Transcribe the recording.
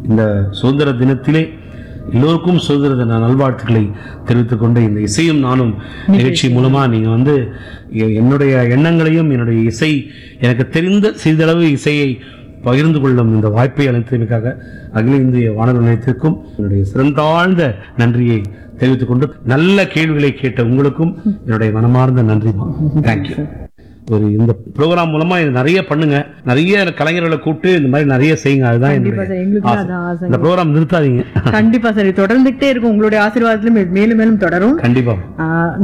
இந்த சுதந்திர தினத்திலே எல்லோருக்கும் சுதந்திர தின நல்வாழ்த்துக்களை தெரிவித்துக் கொண்டு இந்த இசையும் நானும் நிகழ்ச்சி மூலமா நீங்க வந்து எ- என்னுடைய எண்ணங்களையும் என்னுடைய இசை எனக்கு தெரிந்த சிறிதளவு இசையை பகிர்ந்து கொள்ளும் இந்த வாய்ப்பை அளித்தமைக்காக அகில இந்திய வானொலி நிலையத்திற்கும் என்னுடைய சிறந்தாழ்ந்த நன்றியை தெரிவித்துக் கொண்டு நல்ல கேள்விகளை கேட்ட உங்களுக்கும் என்னுடைய மனமார்ந்த நன்றிமா தேங்க்யூ ஒரு இந்த ப்ரோக்ராம் மூலமா இது நிறைய பண்ணுங்க நிறைய கலைஞர்களை கூப்பிட்டு இந்த மாதிரி நிறைய செய்யுங்க அதுதான் கண்டிப்பா என்னுடைய சார் எங்களுக்கு ஆசை. அதான் ஆசை இந்த ப்ரோக்ராம் நிறுத்தாதீங்க கண்டிப்பா சார் இது தொடர்ந்துகிட்டே இருக்கும் உங்களுடைய ஆசீர்வாதத்திலும் மேலும் மேலும் தொடரும் கண்டிப்பா ஆஹ்